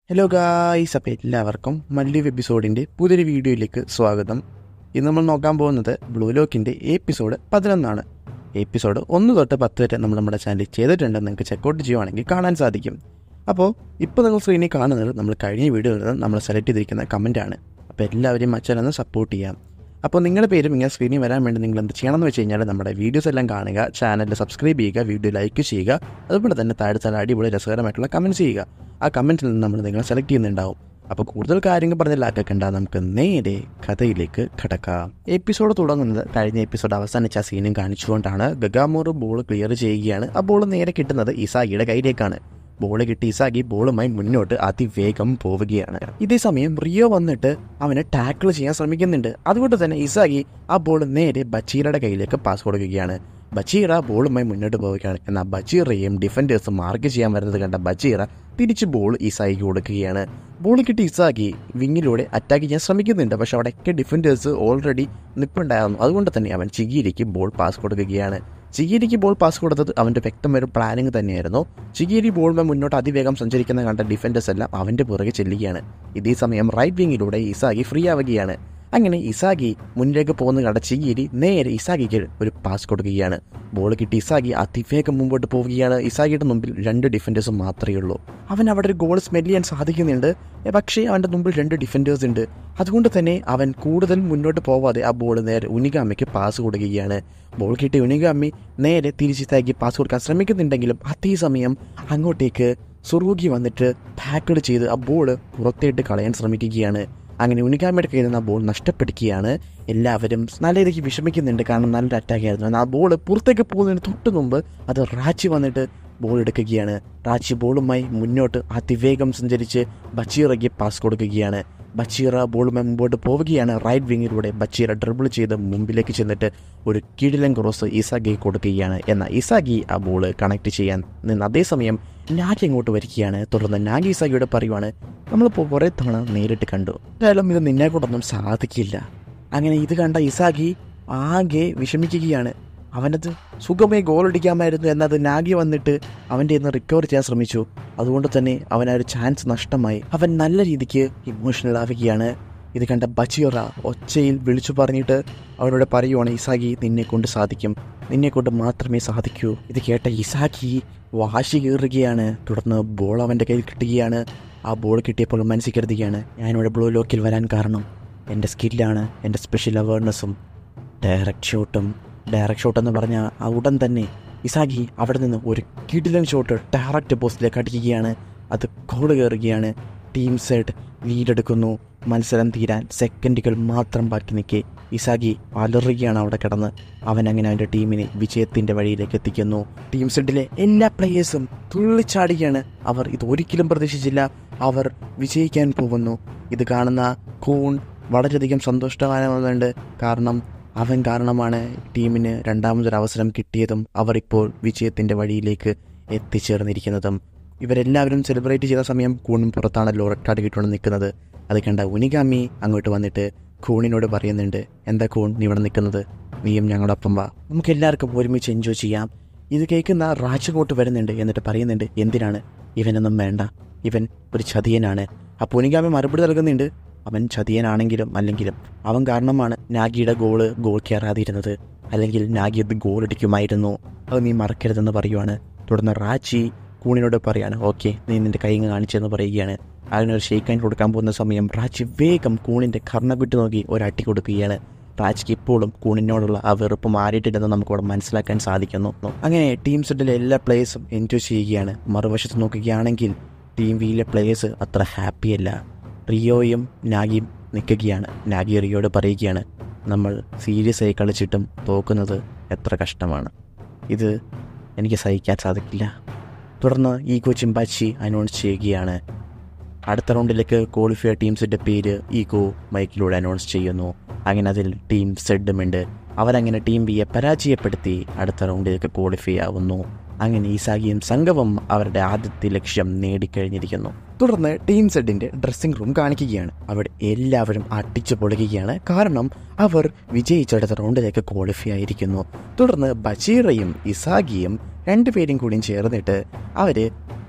hello guys അപ്പോൾ എല്ലാവർക്കും മല്ലീവ് എപ്പിസോഡിൻ്റെ പുതിയൊരു വീഡിയോയിലേക്ക് സ്വാഗതം ഇന്ന് നമ്മൾ നോക്കാൻ പോകുന്നത് ബ്ലൂ ലോക്കിൻ്റെ എപ്പിസോഡ് പതിനൊന്നാണ് എപ്പിസോഡ് ഒന്ന് തൊട്ട് പത്ത് വരെ നമ്മൾ നമ്മുടെ ചാനലിൽ ചെയ്തിട്ടുണ്ട് നിങ്ങൾക്ക് ചെക്കൗട്ട് ചെയ്യുവാണെങ്കിൽ കാണാൻ സാധിക്കും അപ്പോൾ ഇപ്പോൾ നിങ്ങൾ സ്ക്രീനിൽ കാണുന്നത് നമ്മൾ കഴിഞ്ഞ വീഡിയോയിൽ നിന്ന് നമ്മൾ സെലക്ട് ചെയ്തിരിക്കുന്ന കമൻറ്റാണ് അപ്പോൾ എല്ലാവരെയും ആ ചാനൽ ഒന്ന് സപ്പോർട്ട് ചെയ്യാം അപ്പോൾ നിങ്ങളുടെ പേരും ഇങ്ങനെ സ്ക്രീനിൽ വരാൻ വേണ്ടി നിങ്ങൾ എന്ത് ചെയ്യണമെന്ന് വെച്ച് കഴിഞ്ഞാൽ നമ്മുടെ വീഡിയോസ് എല്ലാം കാണുക ചാനൽ സബ്സ്ക്രൈബ് ചെയ്യുക വീഡിയോ ലൈക്ക് ചെയ്യുക അതുപോലെ തന്നെ താഴെ താഴെ അടിപൊളി രസകരമായിട്ടുള്ള കമൻറ്റ്സ് ചെയ്യുക ആ കമൻറ്റിൽ നിന്ന് നമ്മൾ നിങ്ങളെ സെലക്ട് ചെയ്യുന്നുണ്ടാവും അപ്പോൾ കൂടുതൽ കാര്യങ്ങൾ പറഞ്ഞ് ലാക്കണ്ട നമുക്ക് നേരെ കഥയിലേക്ക് കടക്കാം എപ്പിസോഡ് തുടങ്ങുന്നത് കഴിഞ്ഞ എപ്പിസോഡ് അവസാനിച്ച ആ സീനും കാണിച്ചുകൊണ്ടാണ് ഗഗാമോർ ബോൾ ക്ലിയർ ചെയ്യുകയാണ് ആ ബോൾ നേരെ കിട്ടുന്നത് ഇസാഗിയുടെ കയ്യിലേക്കാണ് ബോൾ കിട്ടി ഇസാഗി ബോളുമായി മുന്നോട്ട് അതിവേഗം പോവുകയാണ് ഇതേ സമയം റിയോ വന്നിട്ട് അവനെ ടാക്കിൾ ചെയ്യാൻ ശ്രമിക്കുന്നുണ്ട് അതുകൊണ്ട് തന്നെ ഇസാഗി ആ ബോൾ നേരെ ബച്ചീറയുടെ കയ്യിലേക്ക് പാസ് കൊടുക്കുകയാണ് ബച്ചീറ ബോളുമായി മുന്നോട്ട് പോവുകയാണ് എന്നാൽ ബച്ചീറയും ഡിഫൻഡേഴ്സ് മാർക്ക് ചെയ്യാൻ വരുന്നത് കണ്ട ബച്ചീറ തിരിച്ച് ബോൾ ഇസായിക്ക് കൊടുക്കുകയാണ് ബോൾ കിട്ടി ഇസാക്കി വിങ്ങിലൂടെ അറ്റാക്ക് ചെയ്യാൻ ശ്രമിക്കുന്നുണ്ട് പക്ഷെ അവിടെയൊക്കെ ഡിഫൻഡേഴ്സ് ഓൾറെഡി നിൽപ്പുണ്ടായിരുന്നു അതുകൊണ്ട് തന്നെ അവൻ ചിഗിരിക്ക് ബോൾ പാസ് കൊടുക്കുകയാണ് ചിഗിരിക്ക് ബോൾ പാസ് കൊടുത്തത് അവൻ്റെ വ്യക്തമായ ഒരു പ്ലാനിങ് തന്നെയായിരുന്നു ചിഗിരി ബോളുമായി മുന്നോട്ട് അതിവേഗം സഞ്ചരിക്കുന്ന കണ്ട ഡിഫൻഡേഴ്സ് എല്ലാം അവൻ്റെ പുറകെ ചെല്ലുകയാണ് ഇതേ സമയം റൈറ്റ് വിങ്ങിലൂടെ ഇസാഗി ഫ്രീ ആവുകയാണ് അങ്ങനെ ഇസാഗി മുന്നിലേക്ക് പോകുന്ന കണ്ട ചിഗിരി നേരെ ഇസാഗിക്ക് ഒരു പാസ് കൊടുക്കുകയാണ് ബോൾ കിട്ടി ഇസാഗി അതിവേഗം മുമ്പോട്ട് പോവുകയാണ് ഇസാഗിയുടെ മുമ്പിൽ രണ്ട് ഡിഫൻഡേഴ്സ് മാത്രമേ ഉള്ളൂ അവൻ അവിടെ ഒരു ഗോൾ സ്മെല് ചെയ്യാൻ സാധിക്കുന്നുണ്ട് പക്ഷേ അവൻ്റെ മുമ്പിൽ രണ്ട് ഡിഫൻഡേഴ്സ് ഉണ്ട് അതുകൊണ്ട് തന്നെ അവൻ കൂടുതൽ മുന്നോട്ട് പോവാതെ ആ ബോൾ നേരെ ഉനിഗാമിക്ക് പാസ് കൊടുക്കുകയാണ് ബോൾ കിട്ടി ഉനിഗാമി നേരെ തിരിച്ചിത്താക്കി പാസ് കൊടുക്കാൻ ശ്രമിക്കുന്നുണ്ടെങ്കിലും അതേസമയം അങ്ങോട്ടേക്ക് സുറൂഗി വന്നിട്ട് ടാക്കിൾ ചെയ്ത് ആ ബോൾ പുറത്തേട്ട് കളയാൻ ശ്രമിക്കുകയാണ് അങ്ങനെ ഉനിഗാമിയുടെ കയ്യിൽ നിന്ന് ആ ബോൾ നഷ്ടപ്പെടുകയാണ് എല്ലാവരും നല്ല രീതിക്ക് വിഷമിക്കുന്നുണ്ട് കാരണം നല്ലൊരു അറ്റാക്ക് ആയിരുന്നു എന്നാൽ ആ ബോൾ പുറത്തേക്ക് പോകുന്നതിന് തൊട്ട് മുമ്പ് അത് റാച്ചി വന്നിട്ട് ബോൾ എടുക്കുകയാണ് റാച്ചി ബോളുമായി മുന്നോട്ട് അതിവേഗം സഞ്ചരിച്ച് ബച്ചീറയ്ക്ക് പാസ് കൊടുക്കുകയാണ് ബച്ചീറ ബോളുമായി മുമ്പോട്ട് പോവുകയാണ് റൈറ്റ് വിങ്ങിലൂടെ ബച്ചീറ ഡ്രിബിൾ ചെയ്ത് മുമ്പിലേക്ക് ചെന്നിട്ട് ഒരു കിടിലൻ ക്രോസ് ഇസാഗി കൊടുക്കുകയാണ് എന്നാൽ ഇസാഗി ആ ബോൾ കണക്ട് ചെയ്യാൻ നിന്ന് അതേസമയം നാഗി അങ്ങോട്ട് വരികയാണ് തുടർന്ന് നാഗി ഇസാഗിയോട് പറയുവാണ് നമ്മളിപ്പോൾ കുറേ തവണ നേരിട്ട് കണ്ടു എന്തായാലും ഇത് നിന്നെ കൊണ്ടൊന്നും സാധിക്കില്ല അങ്ങനെ ഇത് കണ്ട ഇസാഗി ആകെ വിഷമിക്കുകയാണ് അവനത് സുഖമായി ഗോൾ അടിക്കാമായിരുന്നു എന്നത് നാഗി വന്നിട്ട് അവൻ്റെ ഇന്ന് റിക്കവർ ചെയ്യാൻ ശ്രമിച്ചു അതുകൊണ്ട് തന്നെ അവൻ ആ ഒരു ചാൻസ് നഷ്ടമായി അവൻ നല്ല രീതിക്ക് ഇമോഷണൽ ആവുകയാണ് ഇത് കണ്ട ബച്ചിയോറ ഒച്ചയിൽ വിളിച്ചു പറഞ്ഞിട്ട് അവനോട് പറയുവാണ് ഇസാഗി നിന്നെ കൊണ്ട് സാധിക്കും നിന്നെ കൊണ്ട് മാത്രമേ സാധിക്കൂ ഇത് കേട്ട ഇസാഗി വാശി കയറുകയാണ് തുടർന്ന് ബോൾ അവൻ്റെ കയ്യിൽ കിട്ടുകയാണ് ആ ബോൾ കിട്ടിയപ്പോൾ മനസ്സിൽ കരുതുകയാണ് ഞാനിവിടെ ബ്ലൂ ലോക്കിൽ വരാൻ കാരണം എൻ്റെ സ്കില്ലാണ് എൻ്റെ സ്പെഷ്യൽ അവയർനെസ്സും ഡയറക്റ്റ് ഷോട്ടും ഡയറക്റ്റ് ഷോട്ട് എന്ന് പറഞ്ഞാൽ ആ ഉടൻ തന്നെ ഇസാഗി അവിടെ നിന്ന് ഒരു കിടിലൻ ഷോട്ട് ഡയറക്റ്റ് പോസ്റ്റിലേക്ക് അടിക്കുകയാണ് അത് ഗോൾ കയറുകയാണ് ടീം സെഡ് ലീഡെടുക്കുന്നു മത്സരം തീരാൻ സെക്കൻഡുകൾ മാത്രം ബാക്കി നിൽക്കെ ഇസാഗി അലറുകയാണ് അവിടെ കിടന്ന് അവൻ അങ്ങനെ അവൻ്റെ ടീമിനെ വിജയത്തിൻ്റെ വഴിയിലേക്ക് എത്തിക്കുന്നു ടീം സെഡിലെ എല്ലാ പ്ലേയേഴ്സും തുള്ളിച്ചാടുകയാണ് അവർ ഇത് ഒരിക്കലും പ്രതീക്ഷിച്ചില്ല അവർ വിജയിക്കാൻ പോകുന്നു ഇത് കാണുന്ന കൂൺ വളരെയധികം സന്തോഷവാനുണ്ട് കാരണം അവൻ കാരണമാണ് ടീമിന് രണ്ടാമതൊരു അവസരം കിട്ടിയതും അവർ ഇപ്പോൾ വിജയത്തിൻ്റെ വഴിയിലേക്ക് എത്തിച്ചേർന്നിരിക്കുന്നതും ഇവരെല്ലാവരും സെലിബ്രേറ്റ് ചെയ്ത സമയം കൂണും പുറത്താണല്ലോ റെക്കാർഡ് കിട്ടുകൊണ്ട് നിൽക്കുന്നത് അത് കണ്ട ഉനിഗാമി അങ്ങോട്ട് വന്നിട്ട് കൂണിനോട് പറയുന്നുണ്ട് എന്താ കൂൺ നീ ഇവിടെ നിൽക്കുന്നത് നീയും ഞങ്ങളോടൊപ്പം വാ നമുക്ക് എല്ലാവർക്കും ഒരുമിച്ച് എൻജോയ് ചെയ്യാം ഇത് കേൾക്കുന്ന രാജകോട്ട് വരുന്നുണ്ട് എന്നിട്ട് പറയുന്നുണ്ട് എന്തിനാണ് ഇവനൊന്നും വേണ്ട ഇവൻ ഒരു ചതിയനാണ് അപ്പോൾ ഉനിഗാമി മറുപടി നൽകുന്നുണ്ട് അവൻ ചതിയനാണെങ്കിലും അല്ലെങ്കിലും അവൻ കാരണമാണ് നാഗിയുടെ ഗോള് ഗോൾ കയറാതിരുന്നത് അല്ലെങ്കിൽ നാഗി അത് ഗോൾ അടിക്കുമായിരുന്നു അത് നീ മറക്കരുതെന്ന് പറയുവാണ് തുടർന്ന് റാച്ചി കൂണിനോട് പറയാണ് ഓക്കെ നീ നിന്റെ കൈ കാണിച്ചെന്ന് പറയുകയാണ് അതിനൊരു ഷെയ്ക്കാൻ കൊടുക്കാൻ പോകുന്ന സമയം റാച്ചി വേഗം കൂണിൻ്റെ കർണകുറ്റി നോക്കി ഒരട്ടി കൊടുക്കുകയാണ് റാച്ചിക്ക് ഇപ്പോഴും കൂണിനോടുള്ള ആ വെറുപ്പ് മാറിയിട്ടില്ലെന്ന് നമുക്കിവിടെ മനസ്സിലാക്കാൻ സാധിക്കുന്നു അങ്ങനെ ടീം സെറ്റിലെ എല്ലാ പ്ലേയേഴ്സും എൻജോയ് ചെയ്യുകയാണ് മറുവശത്ത് നോക്കുകയാണെങ്കിൽ ടീം വിയിലെ പ്ലേയേഴ്സ് അത്ര ഹാപ്പിയല്ല റിയോയും നാഗിയും നിൽക്കുകയാണ് നാഗി റിയോയോട് പറയുകയാണ് നമ്മൾ സീരിയസ് ആയി കളിച്ചിട്ടും തോക്കുന്നത് എത്ര കഷ്ടമാണ് ഇത് എനിക്ക് സഹിക്കാൻ സാധിക്കില്ല തുടർന്ന് ഈഗോ ചിമ്പാച്ചി അനൗൺസ് ചെയ്യുകയാണ് അടുത്ത റൗണ്ടിലേക്ക് ക്വാളിഫൈ ടീംസിൻ്റെ പേര് ഈഗോ മൈക്കിലൂടെ അനൗൺസ് ചെയ്യുന്നു അങ്ങനെ അതിൽ ടീം സെഡുമുണ്ട് അവരങ്ങനെ ടീം ബിയെ പരാജയപ്പെടുത്തി അടുത്ത റൗണ്ടിലേക്ക് ക്വാളിഫൈ ആവുന്നു അങ്ങനെ ഈസാഗിയും സംഘവും അവരുടെ ആദ്യത്തെ ലക്ഷ്യം നേടിക്കഴിഞ്ഞിരിക്കുന്നു തുടർന്ന് ടീം സെഡിന്റെ ഡ്രസ്സിംഗ് റൂം കാണിക്കുകയാണ് അവിടെ എല്ലാവരും അടിച്ചു പൊളിക്കുകയാണ് കാരണം അവർ വിജയിച്ചെടുത്ത റൗണ്ടിലേക്ക് ക്വാളിഫൈ ആയിരിക്കുന്നു തുടർന്ന് ബഷീറയും ഇസാഗിയും രണ്ടുപേരും കൂടിയും ചേർന്നിട്ട് അവര്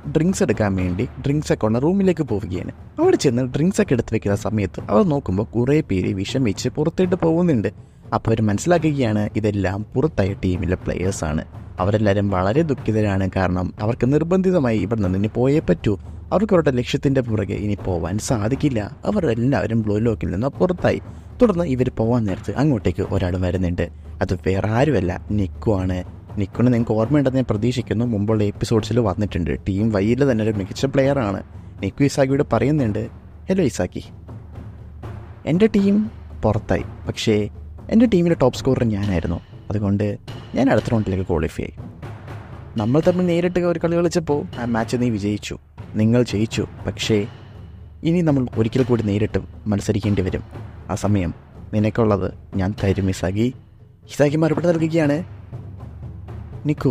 ഡ്രിങ്ക്സ് എടുക്കാൻ വേണ്ടി ഡ്രിങ്ക്സ് ഒക്കെ ഉള്ള റൂമിലേക്ക് പോവുകയാണ് അവിടെ ചെന്ന് ഡ്രിങ്ക്സ് ഒക്കെ എടുത്ത് വെക്കുന്ന സമയത്ത് അവർ നോക്കുമ്പോൾ കുറേ പേര് വിഷമിച്ച് പുറത്തേട്ട് പോകുന്നുണ്ട് അപ്പോൾ അവർ മനസ്സിലാക്കുകയാണ് ഇതെല്ലാം പുറത്തായ ടീമിലെ പ്ലെയേഴ്സാണ് അവരെല്ലാവരും വളരെ ദുഃഖിതരാണ് കാരണം അവർക്ക് നിർബന്ധിതമായി ഇവിടെ നിന്ന് ഇനി പോയേ പറ്റൂ അവർക്ക് അവരുടെ ലക്ഷ്യത്തിൻ്റെ പുറകെ ഇനി പോവാൻ സാധിക്കില്ല അവർ എല്ലാവരും ബ്ലൂ ലോക്കിൽ നിന്ന് പുറത്തായി തുടർന്ന് ഇവർ പോകാൻ നേരത്ത് അങ്ങോട്ടേക്ക് ഒരാൾ വരുന്നുണ്ട് അത് വേറെ ആരുമല്ല നിക്കു ആണ് നിക്കുവിനെ നിങ്ങൾക്ക് ഓർമ്മയുണ്ടെന്ന് ഞാൻ പ്രതീക്ഷിക്കുന്നു മുമ്പുള്ള എപ്പിസോഡ്സിൽ വന്നിട്ടുണ്ട് ടീം വൈയിൽ തന്നെ ഒരു മികച്ച പ്ലെയറാണ് നിക്കു ഇസാക്കിയോട് പറയുന്നുണ്ട് ഹലോ ഇസാക്കി എൻ്റെ ടീം പുറത്തായി പക്ഷേ എൻ്റെ ടീമിലെ ടോപ്പ് സ്കോറർ ഞാനായിരുന്നു അതുകൊണ്ട് ഞാൻ അടുത്ത റൗണ്ടിലേക്ക് ക്വാളിഫൈ ആയി നമ്മൾ തമ്മിൽ നേരിട്ട് ഒരു കളി കളിച്ചപ്പോൾ ആ മാച്ച് നീ വിജയിച്ചു നിങ്ങൾ ജയിച്ചു പക്ഷേ ഇനി നമ്മൾ ഒരിക്കൽ കൂടി നേരിട്ട് മത്സരിക്കേണ്ടി വരും ആ സമയം നിനക്കുള്ളത് ഞാൻ തരും ഇസാഗി ഇസാഗി മറുപടി നൽകുകയാണ് നിക്കു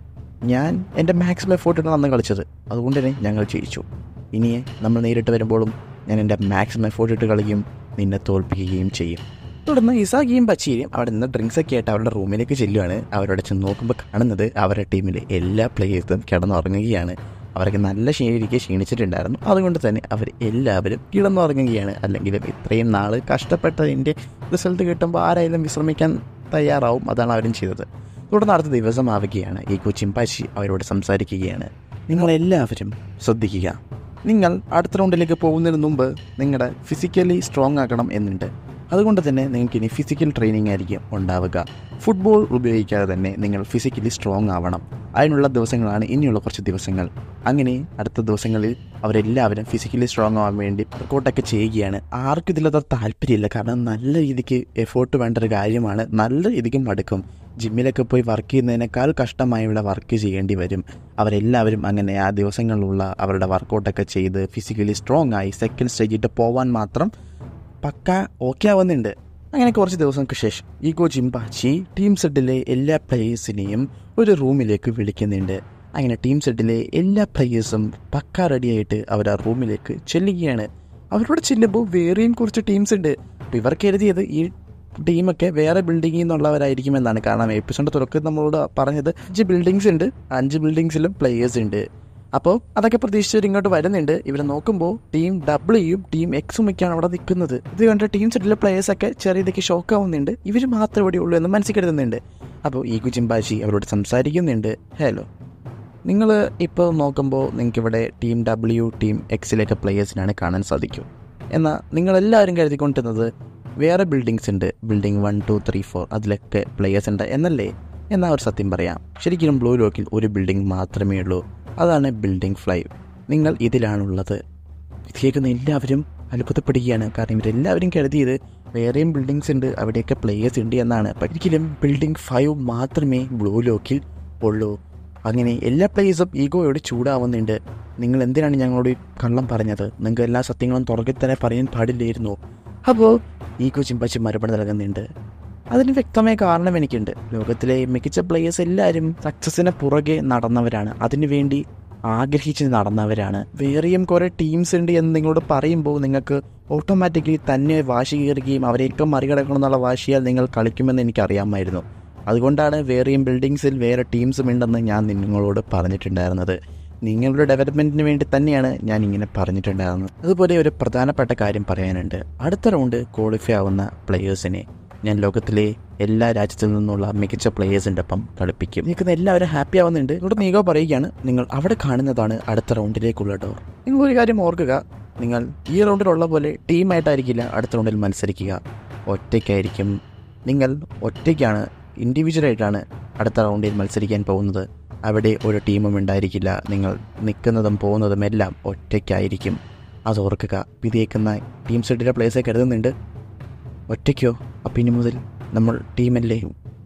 ഞാൻ എൻ്റെ മാക്സിമം എഫോർട്ടാണ് അന്ന് കളിച്ചത് അതുകൊണ്ട് തന്നെ ഞങ്ങൾ ജയിച്ചു ഇനി നമ്മൾ നേരിട്ട് വരുമ്പോഴും ഞാൻ എൻ്റെ മാക്സിമം എഫോർട്ട് ഇട്ട് കളിക്കും നിന്നെ തോൽപ്പിക്കുകയും ചെയ്യും തുടർന്ന് ഇസാഗിയും ബച്ചീരിയും അവിടെ നിന്ന് ഡ്രിങ്ക്സ് ഒക്കെ ആയിട്ട് അവരുടെ റൂമിലേക്ക് ചെല്ലുകയാണ് അവരോട് ചെന്ന് നോക്കുമ്പോൾ കാണുന്നത് അവരുടെ ടീമിലെ എല്ലാ പ്ലേയേഴ്സും കിടന്നുറങ്ങുകയാണ് അവരൊക്കെ നല്ല ക്ഷീണിക്ക് ക്ഷീണിച്ചിട്ടുണ്ടായിരുന്നു അതുകൊണ്ട് തന്നെ അവർ എല്ലാവരും കിടന്നുറങ്ങുകയാണ് അല്ലെങ്കിൽ ഇത്രയും നാൾ കഷ്ടപ്പെട്ടതിൻ്റെ റിസൾട്ട് കിട്ടുമ്പോൾ ആരായാലും വിശ്രമിക്കാൻ തയ്യാറാവും അതാണ് അവരും ചെയ്തത് തുടർന്ന് അടുത്ത ദിവസമാവുകയാണ് ഈ കൊച്ചിമ്പാശി അവരോട് സംസാരിക്കുകയാണ് നിങ്ങളെല്ലാവരും ശ്രദ്ധിക്കുക നിങ്ങൾ അടുത്ത റൗണ്ടിലേക്ക് പോകുന്നതിന് മുമ്പ് നിങ്ങളുടെ ഫിസിക്കലി സ്ട്രോങ് ആക്കണം എന്നുണ്ട് അതുകൊണ്ട് തന്നെ നിങ്ങൾക്ക് ഇനി ഫിസിക്കൽ ട്രെയിനിങ് ആയിരിക്കും ഉണ്ടാവുക ഫുട്ബോൾ ഉപയോഗിക്കാതെ തന്നെ നിങ്ങൾ ഫിസിക്കലി സ്ട്രോങ് ആവണം അതിനുള്ള ദിവസങ്ങളാണ് ഇനിയുള്ള കുറച്ച് ദിവസങ്ങൾ അങ്ങനെ അടുത്ത ദിവസങ്ങളിൽ അവരെല്ലാവരും ഫിസിക്കലി സ്ട്രോങ് ആവാൻ വേണ്ടി വർക്കൗട്ടൊക്കെ ചെയ്യുകയാണ് ആർക്കും ഇതിലത്ര താല്പര്യമില്ല കാരണം നല്ല രീതിക്ക് എഫേർട്ട് വേണ്ട ഒരു കാര്യമാണ് നല്ല രീതിക്ക് മടുക്കും ജിമ്മിലൊക്കെ പോയി വർക്ക് ചെയ്യുന്നതിനേക്കാൾ കഷ്ടമായി ഇവിടെ വർക്ക് ചെയ്യേണ്ടി വരും അവരെല്ലാവരും അങ്ങനെ ആ ദിവസങ്ങളിലുള്ള അവരുടെ വർക്കൗട്ടൊക്കെ ചെയ്ത് ഫിസിക്കലി സ്ട്രോങ് ആയി സെക്കൻഡ് സ്റ്റേജിട്ട് പോവാൻ മാത്രം പക്ക ഓക്കെ ആവുന്നുണ്ട് അങ്ങനെ കുറച്ച് ദിവസങ്ങൾക്ക് ശേഷം ഈ കോച്ച് ഇമ്പാച്ചി ടീം സെറ്റിലെ എല്ലാ പ്ലേയേഴ്സിനെയും ഒരു റൂമിലേക്ക് വിളിക്കുന്നുണ്ട് അങ്ങനെ ടീം സെറ്റിലെ എല്ലാ പ്ലേയേഴ്സും പക്ക റെഡിയായിട്ട് അവർ ആ റൂമിലേക്ക് ചെല്ലുകയാണ് അവരോട് ചെല്ലുമ്പോൾ വേറെയും കുറച്ച് ടീംസ് ഉണ്ട് അപ്പോൾ ഇവർ കരുതിയത് ഈ ടീമൊക്കെ വേറെ ബിൽഡിങ്ങിൽ നിന്നുള്ളവരായിരിക്കുമെന്നാണ് കാരണം എപ്പിസോഡ് തുടക്കത്തിൽ നമ്മളോട് പറഞ്ഞത് അഞ്ച് ബിൽഡിങ്സ് ഉണ്ട് അഞ്ച് ബിൽഡിങ്സിലും പ്ലേയേഴ്സ് ഉണ്ട് അപ്പോൾ അതൊക്കെ പ്രതീക്ഷിച്ചവർ ഇങ്ങോട്ട് വരുന്നുണ്ട് ഇവരെ നോക്കുമ്പോൾ ടീം ഡബ്ല്യൂയും ടീം എക്സും ഒക്കെയാണ് അവിടെ നിൽക്കുന്നത് ഇത് കണ്ട ടീം സെറ്റിലെ പ്ലേയേഴ്സൊക്കെ ചെറിയതൊക്കെ ഷോക്ക് ആവുന്നുണ്ട് ഇവർ മാത്രമേ ഇവിടെ ഉള്ളൂ എന്ന് മനസ്സിൽ കരുതുന്നുണ്ട് അപ്പോൾ ഈ കുച്ചിമ്പാശി അവരോട് സംസാരിക്കുന്നുണ്ട് ഹലോ നിങ്ങൾ ഇപ്പോൾ നോക്കുമ്പോൾ നിങ്ങൾക്കിവിടെ ടീം ഡബ്ല്യു ടീം എക്സിലേക്ക് പ്ലേയേഴ്സിനാണ് കാണാൻ സാധിക്കും എന്നാൽ നിങ്ങളെല്ലാവരും കരുതിക്കൊണ്ടിരുന്നത് വേറെ ബിൽഡിങ്സ് ഉണ്ട് building one two three four അതിലൊക്കെ പ്ലേയേഴ്സ് ഉണ്ട് എന്നല്ലേ എന്നാൽ ഒരു സത്യം പറയാം ശരിക്കും ബ്ലൂ ലോക്കിൽ ഒരു ബിൽഡിംഗ് മാത്രമേ ഉള്ളൂ അതാണ് ബിൽഡിംഗ് ഫ്ലൈവ് നിങ്ങൾ ഇതിലാണുള്ളത് ഇത് കേൾക്കുന്ന എല്ലാവരും അത്ഭുതപ്പെടുകയാണ് കാരണം ഇവരെല്ലാവരും കരുതിയത് വേറെയും ബിൽഡിങ്സ് ഉണ്ട് അവിടെയൊക്കെ പ്ലേയേഴ്സ് ഉണ്ട് എന്നാണ് പക്ഷേ ഒരിക്കലും ബിൽഡിംഗ് ഫൈവ് മാത്രമേ ബ്ലൂ ലോക്കിൽ ഉള്ളൂ അങ്ങനെ എല്ലാ പ്ലേയേഴ്സും ഈഗോയോട് ചൂടാവുന്നുണ്ട് നിങ്ങൾ എന്തിനാണ് ഞങ്ങളോട് ഈ കള്ളം പറഞ്ഞത് നിങ്ങൾക്ക് എല്ലാ സത്യങ്ങളും തുറക്കി തന്നെ പറയാൻ പാടില്ലായിരുന്നു അപ്പോൾ ഈഗോ ചിമ്പച്ച് മറുപടി നൽകുന്നുണ്ട് അതിന് വ്യക്തമായ കാരണം എനിക്കുണ്ട് ലോകത്തിലെ മികച്ച പ്ലേയേഴ്സ് എല്ലാവരും സക്സസിന് പുറകെ നടന്നവരാണ് അതിനുവേണ്ടി ആഗ്രഹിച്ച് നടന്നവരാണ് വേറെയും കുറേ ടീംസ് ഉണ്ട് എന്ന് നിങ്ങളോട് പറയുമ്പോൾ നിങ്ങൾക്ക് ഓട്ടോമാറ്റിക്കലി തന്നെ വാശി കയറുകയും അവരെയൊക്കെ മറികടക്കണം എന്നുള്ള വാശിയാൽ നിങ്ങൾ കളിക്കുമെന്ന് എനിക്കറിയാമായിരുന്നു അതുകൊണ്ടാണ് വേറെയും ബിൽഡിങ്സിൽ വേറെ ടീംസും ഉണ്ടെന്ന് ഞാൻ നിങ്ങളോട് പറഞ്ഞിട്ടുണ്ടായിരുന്നത് നിങ്ങളുടെ ഡെവലപ്മെൻറ്റിന് വേണ്ടി തന്നെയാണ് ഞാൻ ഇങ്ങനെ പറഞ്ഞിട്ടുണ്ടായിരുന്നത് അതുപോലെ ഒരു പ്രധാനപ്പെട്ട കാര്യം പറയാനുണ്ട് അടുത്ത റൗണ്ട് ക്വാളിഫൈ ആവുന്ന പ്ലെയേഴ്സിനെ ഞാൻ ലോകത്തിലെ എല്ലാ രാജ്യത്തു നിന്നുള്ള മികച്ച പ്ലേയേഴ്സിൻ്റെ ഒപ്പം കളിപ്പിക്കും നിൽക്കുന്ന എല്ലാവരും ഹാപ്പി ആവുന്നുണ്ട് ഇവിടെ നീഗോ പറയുകയാണ് നിങ്ങൾ അവിടെ കാണുന്നതാണ് അടുത്ത റൗണ്ടിലേക്കുള്ള ഡോർ നിങ്ങൾ ഒരു കാര്യം ഓർക്കുക നിങ്ങൾ ഈ റൗണ്ടിലുള്ള പോലെ ടീമായിട്ടായിരിക്കില്ല അടുത്ത റൗണ്ടിൽ മത്സരിക്കുക ഒറ്റയ്ക്കായിരിക്കും നിങ്ങൾ ഒറ്റയ്ക്കാണ് ഇൻഡിവിജ്വലായിട്ടാണ് അടുത്ത റൗണ്ടിൽ മത്സരിക്കാൻ പോകുന്നത് അവിടെ ഒരു ടീമും ഉണ്ടായിരിക്കില്ല നിങ്ങൾ നിൽക്കുന്നതും പോകുന്നതും എല്ലാം ഒറ്റയ്ക്കായിരിക്കും അത് ഓർക്കുക വിധിയേക്കുന്ന ടീം സെറ്റിലെ പ്ലേയേഴ്സെ കരുതുന്നുണ്ട് ഒറ്റയ്ക്കോ അപ്പം ഇനി മുതൽ നമ്മൾ ടീമല്ലേ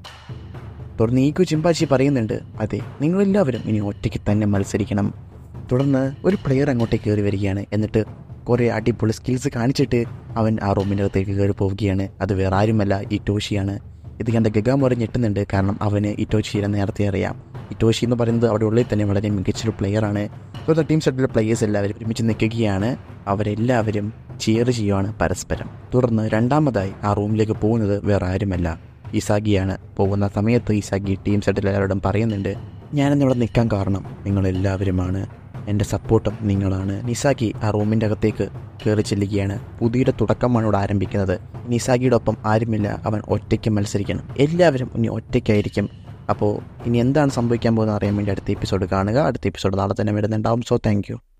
തുടർന്ന് ഈക്കു ചിമ്പാച്ചി പറയുന്നുണ്ട് അതെ നിങ്ങളെല്ലാവരും ഇനി ഒറ്റയ്ക്ക് തന്നെ മത്സരിക്കണം തുടർന്ന് ഒരു പ്ലെയർ അങ്ങോട്ടേക്ക് കയറി വരികയാണ് എന്നിട്ട് കുറേ അടിപൊളി സ്കിൽസ് കാണിച്ചിട്ട് അവൻ ആ റൂമിൻ്റെ അകത്തേക്ക് കയറി പോവുകയാണ് അത് വേറെ ആരുമല്ല ഇറ്റോഷിയാണ് ഇത് കണ്ട ഗഗാമോറെ ഞെട്ടുന്നുണ്ട് കാരണം അവന് ഇറ്റോഷിയെ നേരത്തെ അറിയാം ഇറ്റോഷി എന്ന് പറയുന്നത് അവിടെ ഉള്ളിൽ തന്നെ വളരെ മികച്ചൊരു പ്ലെയറാണ് തുടർന്ന് ടീം സെറ്റിലെ പ്ലെയേഴ്സ് എല്ലാവരും ഒരുമിച്ച് നിൽക്കുകയാണ് അവരെല്ലാവരും ചിയർ ചെയ്യുവാണ് പരസ്പരം തുടർന്ന് രണ്ടാമതായി ആ റൂമിലേക്ക് പോകുന്നത് വേറെ ആരുമല്ല ഇസാഗിയാണ് പോകുന്ന സമയത്ത് ഇസാഗി ടീം സെറ്റിൽ എല്ലാവരോടും പറയുന്നുണ്ട് ഞാനിന്നിവിടെ നിൽക്കാൻ കാരണം നിങ്ങളെല്ലാവരുമാണ് എൻ്റെ സപ്പോർട്ടും നിങ്ങളാണ് നിസാക്കി ആ റൂമിൻ്റെ അകത്തേക്ക് കയറി ചെല്ലുകയാണ് പുതിയൊരു തുടക്കമാണ് ഇവിടെ ആരംഭിക്കുന്നത് നിസാക്കിയുടെ ഒപ്പം ആരുമില്ല അവൻ ഒറ്റയ്ക്ക് മത്സരിക്കണം എല്ലാവരും ഇനി ഒറ്റയ്ക്കായിരിക്കും അപ്പോൾ ഇനി എന്താണ് സംഭവിക്കാൻ പോകുന്നത് അറിയാൻ വേണ്ടി അടുത്ത എപ്പിസോഡ് കാണുക അടുത്ത എപ്പിസോഡ് നാളെ തന്നെ വരുന്നുണ്ടാവും സോ താങ്ക്